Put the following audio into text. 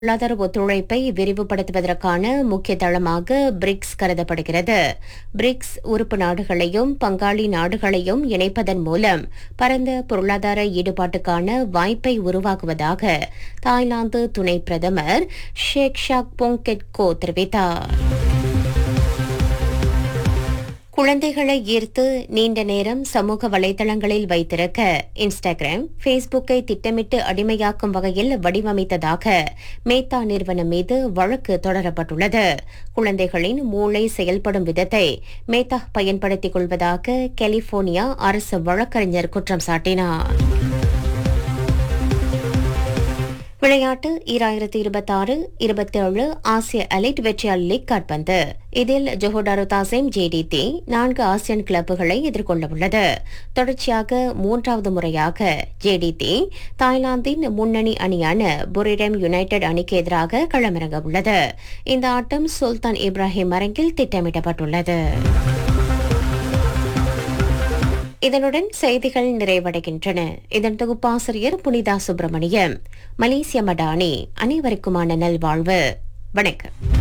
பொருளாதார ஒத்துழைப்பை விரிவுபடுத்துவதற்கான முக்கிய தளமாக பிரிக்ஸ் கருதப்படுகிறது பிரிக்ஸ் உறுப்பு நாடுகளையும் பங்காளி நாடுகளையும் இணைப்பதன் மூலம் பரந்த பொருளாதார ஈடுபாட்டுக்கான வாய்ப்பை உருவாக்குவதாக தாய்லாந்து துணை பிரதமர் ஷேக் ஷாக் போங்கெட்கோ தெரிவித்தார் குழந்தைகளை ஈர்த்து நீண்ட நேரம் சமூக வலைதளங்களில் வைத்திருக்க இன்ஸ்டாகிராம் ஃபேஸ்புக்கை திட்டமிட்டு அடிமையாக்கும் வகையில் வடிவமைத்ததாக மேத்தா நிறுவனம் மீது வழக்கு தொடரப்பட்டுள்ளது குழந்தைகளின் மூளை செயல்படும் விதத்தை மேத்தா பயன்படுத்திக் கொள்வதாக கலிபோர்னியா அரசு வழக்கறிஞர் குற்றம் சாட்டினார் விளையாட்டு ஈராயிரத்தி இருபத்தாறு இருபத்தி ஏழு ஆசிய எலைட் வெற்றியாளர் லீக் காட்பந்து இதில் ஜொஹோடாரோ தாசேம் ஜேடிடி நான்கு ஆசியன் கிளப்புகளை எதிர்கொள்ள உள்ளது தொடர்ச்சியாக மூன்றாவது முறையாக ஜேடிடி தாய்லாந்தின் முன்னணி அணியான புரிடம் யுனைடெட் அணிக்கு எதிராக களமிறங்க உள்ளது இந்த ஆட்டம் சுல்தான் இப்ராஹிம் அரங்கில் திட்டமிடப்பட்டுள்ளது இதனுடன் செய்திகள் நிறைவடைகின்றன இதன் தொகுப்பாசிரியர் புனிதா சுப்பிரமணியம் மலேசிய மடானி அனைவருக்குமான நல்வாழ்வு வணக்கம்